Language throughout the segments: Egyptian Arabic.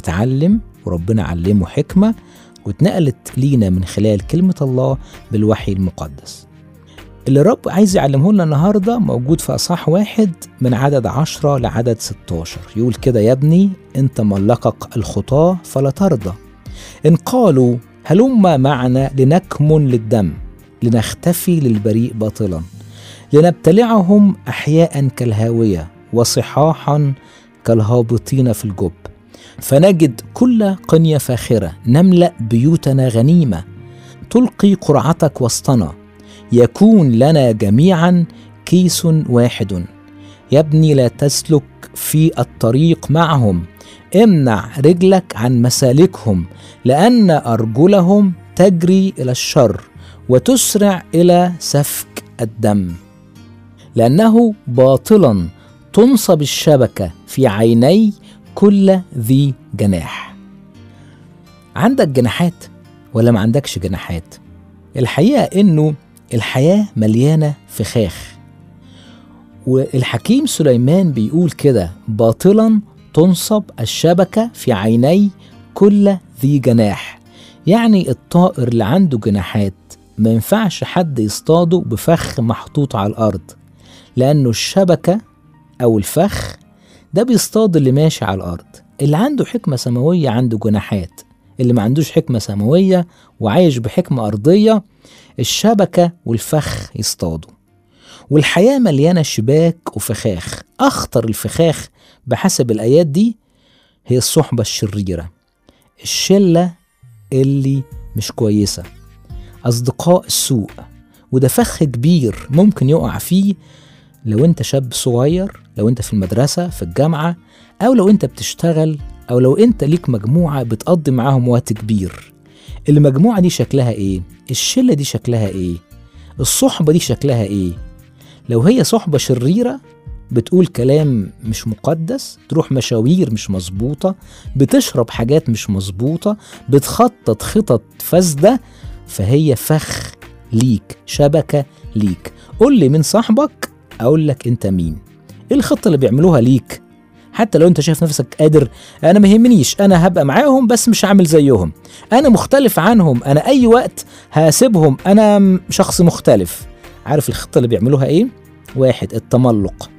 اتعلم وربنا علمه حكمة واتنقلت لينا من خلال كلمة الله بالوحي المقدس اللي الرب عايز يعلمه لنا النهاردة موجود في أصح واحد من عدد عشرة لعدد 16 يقول كده يا ابني انت ملقك الخطاة فلا ترضى إن قالوا هلم معنا لنكمن للدم لنختفي للبريء باطلا لنبتلعهم أحياء كالهاوية وصحاحا كالهابطين في الجب فنجد كل قنية فاخرة نملأ بيوتنا غنيمة تلقي قرعتك وسطنا يكون لنا جميعا كيس واحد يا ابني لا تسلك في الطريق معهم امنع رجلك عن مسالكهم لأن أرجلهم تجري إلى الشر وتسرع إلى سفك الدم لأنه باطلا تنصب الشبكة في عيني كل ذي جناح عندك جناحات ولا ما عندكش جناحات الحقيقة إنه الحياة مليانة فخاخ والحكيم سليمان بيقول كده باطلا تنصب الشبكة في عيني كل ذي جناح يعني الطائر اللي عنده جناحات ما ينفعش حد يصطاده بفخ محطوط على الأرض لأنه الشبكة أو الفخ ده بيصطاد اللي ماشي على الأرض اللي عنده حكمة سماوية عنده جناحات اللي ما عندوش حكمة سماوية وعايش بحكمة أرضية الشبكة والفخ يصطادوا والحياة مليانة شباك وفخاخ أخطر الفخاخ بحسب الآيات دي هي الصحبة الشريرة الشلة اللي مش كويسة أصدقاء السوء وده فخ كبير ممكن يقع فيه لو انت شاب صغير لو انت في المدرسة في الجامعة أو لو انت بتشتغل أو لو انت ليك مجموعة بتقضي معاهم وقت كبير المجموعة دي شكلها ايه؟ الشلة دي شكلها ايه؟ الصحبة دي شكلها ايه؟ لو هي صحبة شريرة بتقول كلام مش مقدس تروح مشاوير مش مظبوطة بتشرب حاجات مش مظبوطة بتخطط خطط فاسدة فهي فخ ليك شبكة ليك قول لي مين صاحبك أقول لك أنت مين إيه الخطة اللي بيعملوها ليك حتى لو انت شايف نفسك قادر انا ما يهمنيش انا هبقى معاهم بس مش هعمل زيهم انا مختلف عنهم انا اي وقت هسيبهم انا شخص مختلف عارف الخطه اللي بيعملوها ايه واحد التملق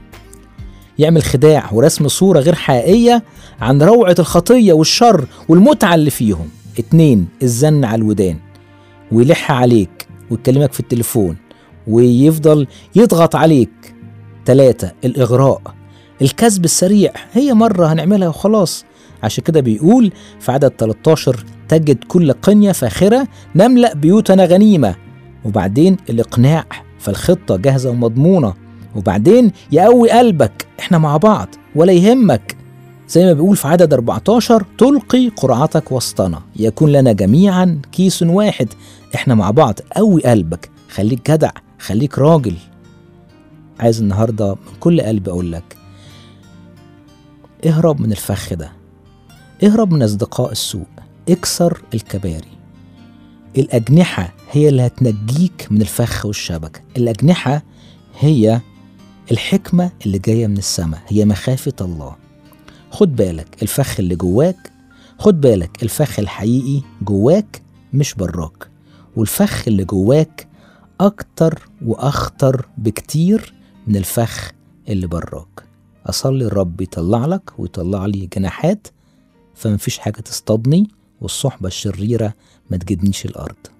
يعمل خداع ورسم صورة غير حقيقية عن روعة الخطية والشر والمتعة اللي فيهم اتنين الزن على الودان ويلح عليك ويكلمك في التليفون ويفضل يضغط عليك تلاتة الإغراء الكذب السريع هي مرة هنعملها وخلاص عشان كده بيقول في عدد 13 تجد كل قنية فاخرة نملأ بيوتنا غنيمة وبعدين الإقناع فالخطة جاهزة ومضمونة وبعدين يقوي قلبك احنا مع بعض ولا يهمك زي ما بيقول في عدد 14 تلقي قرعتك وسطنا يكون لنا جميعا كيس واحد احنا مع بعض قوي قلبك خليك جدع خليك راجل عايز النهارده من كل قلبي اقول لك اهرب من الفخ ده اهرب من اصدقاء السوء اكسر الكباري الاجنحه هي اللي هتنجيك من الفخ والشبكه الاجنحه هي الحكمه اللي جايه من السماء هي مخافه الله خد بالك الفخ اللي جواك خد بالك الفخ الحقيقي جواك مش براك والفخ اللي جواك أكتر وأخطر بكتير من الفخ اللي براك أصلي الرب يطلع لك ويطلع لي جناحات فمفيش حاجة تصطادني والصحبة الشريرة ما تجدنيش الأرض